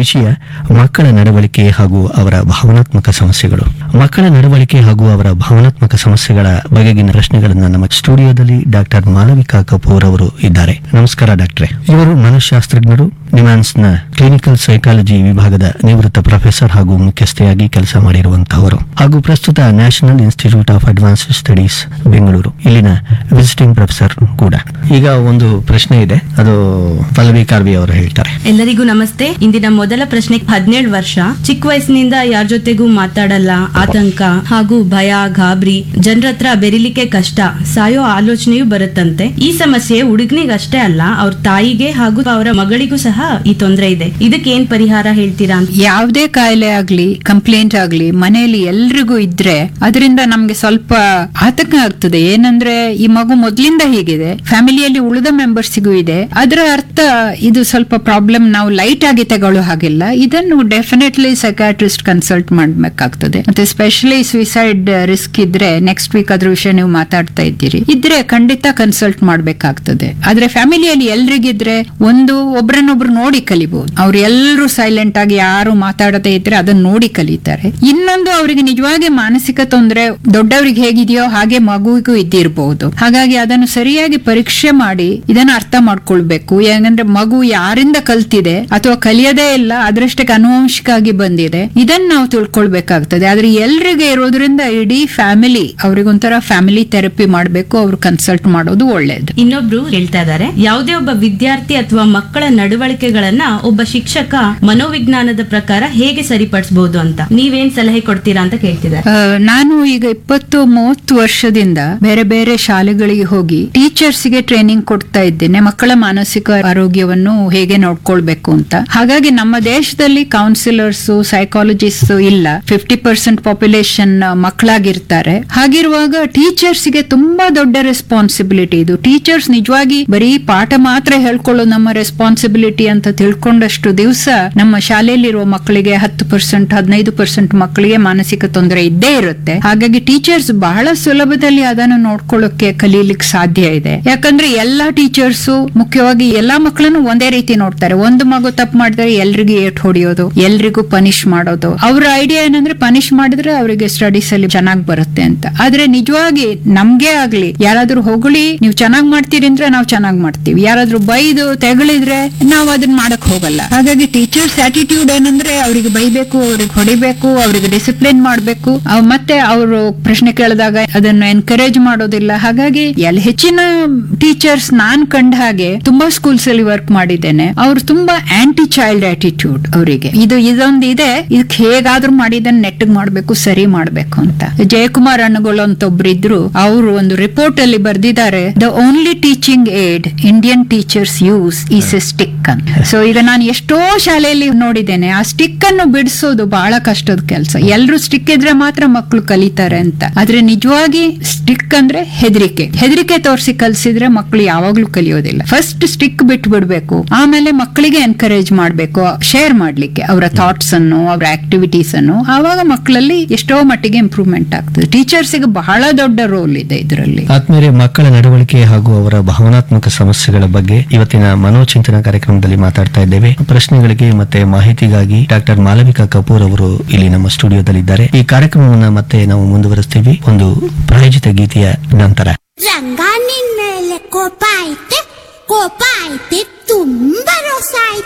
ವಿಷಯ ಮಕ್ಕಳ ನಡವಳಿಕೆ ಹಾಗೂ ಅವರ ಭಾವನಾತ್ಮಕ ಸಮಸ್ಯೆಗಳು ಮಕ್ಕಳ ನಡವಳಿಕೆ ಹಾಗೂ ಅವರ ಭಾವನಾತ್ಮಕ ಸಮಸ್ಯೆಗಳ ಬಗೆಗಿನ ಪ್ರಶ್ನೆಗಳನ್ನ ನಮ್ಮ ಸ್ಟುಡಿಯೋದಲ್ಲಿ ಡಾಕ್ಟರ್ ಮಾಲವಿಕಾ ಕಪೂರ್ ಅವರು ಇದ್ದಾರೆ ನಮಸ್ಕಾರ ಡಾಕ್ಟ್ರೆ ಇವರು ಮನಃಶಾಸ್ತ್ರಜ್ಞರು ನಿಮ್ಯಾನ್ಸ್ನ ಕ್ಲಿನಿಕಲ್ ಸೈಕಾಲಜಿ ವಿಭಾಗದ ನಿವೃತ್ತ ಪ್ರೊಫೆಸರ್ ಹಾಗೂ ಮುಖ್ಯಸ್ಥೆಯಾಗಿ ಕೆಲಸ ಮಾಡಿರುವಂತಹವರು ಹಾಗೂ ಪ್ರಸ್ತುತ national institute of advanced studies Bengaluru ಇಲ್ಲಿನ ವಿಸಿಟಿಂಗ್ ಪ್ರೊಫೆಸರ್ ಕೂಡ ಈಗ ಒಂದು ಪ್ರಶ್ನೆ ಇದೆ ಅದು ಪಲ್ಲವಿ ಕಾರ್ವಿ ಅವರು ಹೇಳ್ತಾರೆ ಎಲ್ಲರಿಗೂ ನಮಸ್ತೆ ಇಂದಿನ ಮೊದಲ ಪ್ರಶ್ನೆ ಹದಿನೇಳು ವರ್ಷ ಚಿಕ್ಕ ವಯಸ್ಸಿನಿಂದ ಯಾರ ಜೊತೆಗೂ ಮಾತಾಡಲ್ಲ ಆತಂಕ ಹಾಗೂ ಭಯ ಗಾಬರಿ ಜನರ ಹತ್ರ ಬೆರಿಲಿಕ್ಕೆ ಕಷ್ಟ ಸಾಯೋ ಆಲೋಚನೆಯೂ ಬರುತ್ತಂತೆ ಈ ಸಮಸ್ಯೆ ಹುಡುಗನಿಗಷ್ಟೇ ಅಲ್ಲ ಅವ್ರ ತಾಯಿಗೆ ಹಾಗೂ ಅವರ ಮಗಳಿಗೂ ಸಹ ಈ ತೊಂದರೆ ಇದೆ ಇದಕ್ಕೆ ಏನ್ ಪರಿಹಾರ ಹೇಳ್ತೀರಾ ಅಂತ ಯಾವುದೇ ಕಾಯಿಲೆ ಆಗ್ಲಿ ಕಂಪ್ಲೇಂಟ್ ಆಗ್ಲಿ ಮನೆಯಲ್ಲಿ ಎಲ್ರಿಗೂ ಇದ್ರೆ ಅದರಿಂದ ನಮ್ಗೆ ಸ್ವಲ್ಪ ಆತಂಕ ಆಗ್ತದೆ ಏನಂದ್ರೆ ಈ ಮಗು ಮೊದ್ಲಿಂದ ಹೀಗಿದೆ ಫ್ಯಾಮಿಲಿಯಲ್ಲಿ ಉಳಿದ ಮೆಂಬರ್ಸಿಗೂ ಇದೆ ಅದರ ಅರ್ಥ ಇದು ಸ್ವಲ್ಪ ಪ್ರಾಬ್ಲಮ್ ನಾವು ಲೈಟ್ ಆಗಿ ತಗೊಳ್ಳೋ ಹಾಗಿಲ್ಲ ಇದನ್ನು ಡೆಫಿನೆಟ್ಲಿ ಸೈಕಾಟ್ರಿಸ್ಟ್ ಕನ್ಸಲ್ಟ್ ಮಾಡ್ಬೇಕಾಗ್ತದೆ ಮತ್ತೆ ಸ್ಪೆಷಲಿ ಸುಯಿಸೈಡ್ ರಿಸ್ಕ್ ಇದ್ರೆ ನೆಕ್ಸ್ಟ್ ವೀಕ್ ಅದ್ರ ವಿಷಯ ನೀವು ಮಾತಾಡ್ತಾ ಇದ್ದೀರಿ ಇದ್ರೆ ಖಂಡಿತ ಕನ್ಸಲ್ಟ್ ಮಾಡ್ಬೇಕಾಗ್ತದೆ ಆದ್ರೆ ಫ್ಯಾಮಿಲಿಯಲ್ಲಿ ಎಲ್ರಿಗಿದ್ರೆ ಒಂದು ಒಬ್ರನ್ನೊಬ್ರು ನೋಡಿ ಕಲಿಬಹುದು ಅವ್ರು ಎಲ್ಲರೂ ಸೈಲೆಂಟ್ ಆಗಿ ಯಾರು ಮಾತಾಡದೇ ಇದ್ರೆ ಅದನ್ನ ನೋಡಿ ಕಲಿತಾರೆ ಇನ್ನೊಂದು ಅವರಿಗೆ ನಿಜವಾಗಿ ಮಾನಸಿಕ ತೊಂದರೆ ದೊಡ್ಡವರಿಗೆ ಹೇಗಿದೆಯೋ ಹಾಗೆ ಮಗುವಿಗೂ ಇದ್ದಿರಬಹುದು ಹಾಗಾಗಿ ಅದನ್ನು ಸರಿಯಾಗಿ ಪರೀಕ್ಷೆ ಮಾಡಿ ಇದನ್ನ ಅರ್ಥ ಮಾಡ್ಕೊಳ್ಬೇಕು ಯಾಕಂದ್ರೆ ಮಗು ಯಾರಿಂದ ಕಲ್ತಿದೆ ಅಥವಾ ಕಲಿಯದೇ ಇಲ್ಲ ಅದರಷ್ಟಕ್ಕೆ ಅನುವಂಶಿಕಾಗಿ ಬಂದಿದೆ ಇದನ್ನ ನಾವು ತಿಳ್ಕೊಳ್ಬೇಕಾಗ್ತದೆ ಆದ್ರೆ ಎಲ್ರಿಗೆ ಇರೋದ್ರಿಂದ ಇಡೀ ಫ್ಯಾಮಿಲಿ ಅವ್ರಿಗೊಂಥರ ಫ್ಯಾಮಿಲಿ ಥೆರಪಿ ಮಾಡ್ಬೇಕು ಅವ್ರು ಕನ್ಸಲ್ಟ್ ಮಾಡೋದು ಒಳ್ಳೇದು ಇನ್ನೊಬ್ರು ಹೇಳ್ತಾ ಇದ್ದಾರೆ ಯಾವುದೇ ಒಬ್ಬ ವಿದ್ಯಾರ್ಥಿ ಅಥವಾ ಮಕ್ಕಳ ನಡವಳಿಕೆಗಳನ್ನ ಒಬ್ಬ ಶಿಕ್ಷಕ ಮನೋವಿಜ್ಞಾನದ ಪ್ರಕಾರ ಹೇಗೆ ಸರಿಪಡಿಸಬಹುದು ಅಂತ ನೀವೇನ್ ಸಲಹೆ ಕೊಡ್ತೀರಾ ಅಂತ ಕೇಳ್ತಿದ್ದಾರೆ ಆ, ನಾನು ಈಗ ಇಪ್ಪತ್ತು ಮೂವತ್ತು ವರ್ಷದಿಂದ ಬೇರೆ ಬೇರೆ ಶಾಲೆಗಳಿಗೆ ಹೋಗಿ ಟೀಚರ್ಸ್ ಗೆ ಟ್ರೈನಿಂಗ್ ಕೊಡ್ತಾ ಇದ್ದೇನೆ ಮಕ್ಕಳ ಮಾನಸಿಕ ಆರೋಗ್ಯವನ್ನು ಹೇಗೆ ನೋಡ್ಕೊಳ್ಬೇಕು ಅಂತ ಹಾಗಾಗಿ ನಮ್ಮ ದೇಶದಲ್ಲಿ ಕೌನ್ಸಿಲರ್ಸ್ ಸೈಕಾಲಜಿಸ್ಟ್ ಇಲ್ಲ ಫಿಫ್ಟಿ ಪರ್ಸೆಂಟ್ ಪಾಪ್ಯುಲೇಷನ್ ಮಕ್ಕಳಾಗಿರ್ತಾರೆ ಹಾಗಿರುವಾಗ ಟೀಚರ್ಸ್ ಗೆ ತುಂಬಾ ದೊಡ್ಡ ರೆಸ್ಪಾನ್ಸಿಬಿಲಿಟಿ ಇದು ಟೀಚರ್ಸ್ ನಿಜವಾಗಿ ಬರೀ ಪಾಠ ಮಾತ್ರ ಹೇಳ್ಕೊಳ್ಳೋ ನಮ್ಮ ರೆಸ್ಪಾನ್ಸಿಬಿಲಿಟಿ ಅಂತ ತಿಳ್ಕೊಂಡಷ್ಟು ದಿವಸ ನಮ್ಮ ಶಾಲೆಯಲ್ಲಿರುವ ಮಕ್ಕಳಿಗೆ ಹತ್ತು ಪರ್ಸೆಂಟ್ ಹದಿನೈದು ಪರ್ಸೆಂಟ್ ಮಕ್ಕಳಿಗೆ ಮಾನಸಿಕ ತೊಂದರೆ ಇದ್ದೇ ಇರುತ್ತೆ ಹಾಗಾಗಿ ಟೀಚರ್ಸ್ ಬಹಳ ಸುಲಭದಲ್ಲಿ ಅದನ್ನು ನೋಡ್ಕೊಳ್ಳೋಕೆ ಕಲೀಲಿಕ್ಕೆ ಸಾಧ್ಯ ಇದೆ ಯಾಕಂದ್ರೆ ಎಲ್ಲಾ ಟೀಚರ್ಸ್ ಮುಖ್ಯವಾಗಿ ಎಲ್ಲಾ ಮಕ್ಕಳನ್ನು ಒಂದೇ ರೀತಿ ನೋಡ್ತಾರೆ ಒಂದು ಮಗು ತಪ್ಪು ಮಾಡಿದ್ರೆ ಎಲ್ರಿಗೂ ಏಟ್ ಹೊಡಿಯೋದು ಎಲ್ರಿಗೂ ಪನಿಷ್ ಮಾಡೋದು ಅವ್ರ ಐಡಿಯಾ ಏನಂದ್ರೆ ಪನಿಷ್ ಮಾಡಿದ್ರೆ ಅವರಿಗೆ ಸ್ಟಡೀಸ್ ಅಲ್ಲಿ ಚೆನ್ನಾಗಿ ಬರುತ್ತೆ ಅಂತ ಆದ್ರೆ ನಿಜವಾಗಿ ನಮ್ಗೆ ಆಗ್ಲಿ ಯಾರಾದ್ರೂ ಹೊಗಳಿ ನೀವು ಚೆನ್ನಾಗ್ ಮಾಡ್ತೀರಿ ಅಂದ್ರೆ ನಾವು ಚೆನ್ನಾಗ್ ಮಾಡ್ತೀವಿ ಯಾರಾದ್ರೂ ಬೈದು ತೆಗಳಿದ್ರೆ ನಾವು ಅದನ್ನ ಮಾಡಕ್ ಹೋಗಲ್ಲ ಹಾಗಾಗಿ ಟೀಚರ್ಸ್ ಆಟಿಟ್ಯೂಡ್ ಏನಂದ್ರೆ ಅವ್ರಿಗೆ ಬೈಬೇಕು ಅವ್ರಿಗೆ ಹೊಡಿಬೇಕು ಅವ್ರಿಗೆ ಡಿಸಿಪ್ಲಿನ್ ಮಾಡ್ಬೇಕು ಅವ್ ಮತ್ತೆ ಅವರು ಪ್ರಶ್ನೆ ಕೇಳಿದಾಗ ಅದನ್ನು ಎನ್ಕರೇಜ್ ಮಾಡೋದಿಲ್ಲ ಹಾಗಾಗಿ ಎಲ್ ಹೆಚ್ಚಿನ ಟೀಚರ್ಸ್ ನಾನ್ ಕಂಡ ಹಾಗೆ ತುಂಬಾ ಸ್ಕೂಲ್ಸ್ ಅಲ್ಲಿ ವರ್ಕ್ ಮಾಡಿದ್ದೇನೆ ಅವ್ರು ತುಂಬಾ ಆಂಟಿ ಚೈಲ್ಡ್ ಆಟಿಟ್ಯೂಡ್ ಅವರಿಗೆ ಇದು ಇದೊಂದು ಇದೆ ಇದಕ್ಕೆ ಹೇಗಾದ್ರೂ ಮಾಡಿ ಇದನ್ನ ನೆಟ್ಟಗ್ ಮಾಡ್ಬೇಕು ಸರಿ ಮಾಡ್ಬೇಕು ಅಂತ ಜಯಕುಮಾರ್ ಅಣ್ಣಗಳು ಅಂತ ಒಬ್ರು ಇದ್ರು ಅವರು ಒಂದು ರಿಪೋರ್ಟ್ ಅಲ್ಲಿ ಬರ್ದಿದ್ದಾರೆ the only teaching aid Indian teachers use is a stick ಅಂತ ಸೊ ಈಗ ನಾನು ಎಷ್ಟೋ ಶಾಲೆಯಲ್ಲಿ ನೋಡಿದ್ದೇನೆ ಆ ಸ್ಟಿಕ್ ಅನ್ನು ಬಿಡಿಸೋದು ಬಹಳ ಕಷ್ಟದ ಕೆಲಸ ಎಲ್ರು ಸ್ಟಿಕ್ ಇದ್ರೆ ಮಾತ್ರ ಮಕ್ಕಳು ಕಲಿತಾರೆ ಅಂತ ಆದ್ರೆ ನಿಜವಾಗಿ ಸ್ಟಿಕ್ ಅಂದ್ರೆ ಹೆದರಿಕೆ ಹೆದರಿಕೆ ತೋರಿಸಿ ಕಲ್ಸಿದ್ರೆ ಮಕ್ಕಳು ಯಾವಾಗ್ಲೂ ಕಲಿಯೋದಿಲ್ಲ ಫಸ್ಟ್ ಸ್ಟಿಕ್ ಬಿಟ್ಟು ಬಿಡ್ಬೇಕು ಆಮೇಲೆ ಮಕ್ಕಳಿಗೆ ಎನ್ಕರೇಜ್ ಮಾಡ್ಬೇಕು ಶೇರ್ ಮಾಡ್ಲಿಕ್ಕೆ ಅವರ ಥಾಟ್ಸ್ ಅನ್ನು ಅವರ ಆಕ್ಟಿವಿಟೀಸ್ ಅನ್ನು ಆವಾಗ ಮಕ್ಕಳಲ್ಲಿ ಎಷ್ಟೋ ಮಟ್ಟಿಗೆ ಇಂಪ್ರೂವ್ಮೆಂಟ್ ಆಗ್ತದೆ ಟೀಚರ್ಸ್ ಗೆ ಬಹಳ ದೊಡ್ಡ ರೋಲ್ ಇದೆ ಇದರಲ್ಲಿ ಆತ್ಮೀಯರೇ ಮಕ್ಕಳ ನಡವಳಿಕೆ ಹಾಗೂ ಅವರ ಭಾವನಾತ್ಮಕ ಸಮಸ್ಯೆಗಳ ಬಗ್ಗೆ ಇವತ್ತಿನ ಮನೋಚಿಂತನ ಕಾರ್ಯಕ್ರಮದಲ್ಲಿ ಮಾತಾಡ್ತಾ ಇದ್ದೇವೆ ಪ್ರಶ್ನೆಗಳಿಗೆ ಮತ್ತೆ ಮಾಹಿತಿಗಾಗಿ ಡಾಕ್ಟರ್ ಮಾಲವಿಕಾ ಕಪೂರ್ ಅವರು ಇಲ್ಲಿ ನಮ್ಮ ಸ್ಟುಡಿಯೋದಲ್ಲಿದ್ದಾರೆ ಈ ಕಾರ್ಯಕ್ರಮವನ್ನ ಮತ್ತೆ ನಾವು ಮುಂದುವರಿಸ್ತೀವಿ ಒಂದು ಪ್ರಾಯೋಜಿತ ಗೀತೆಯ ನಂತರ ರಂಗ ನಿನ್ಮೇಲೆ ಕೋಪ ಐತೆ ಕೋಪ ಐತೆ ತುಂಬ ರೋಸ ಐತೆ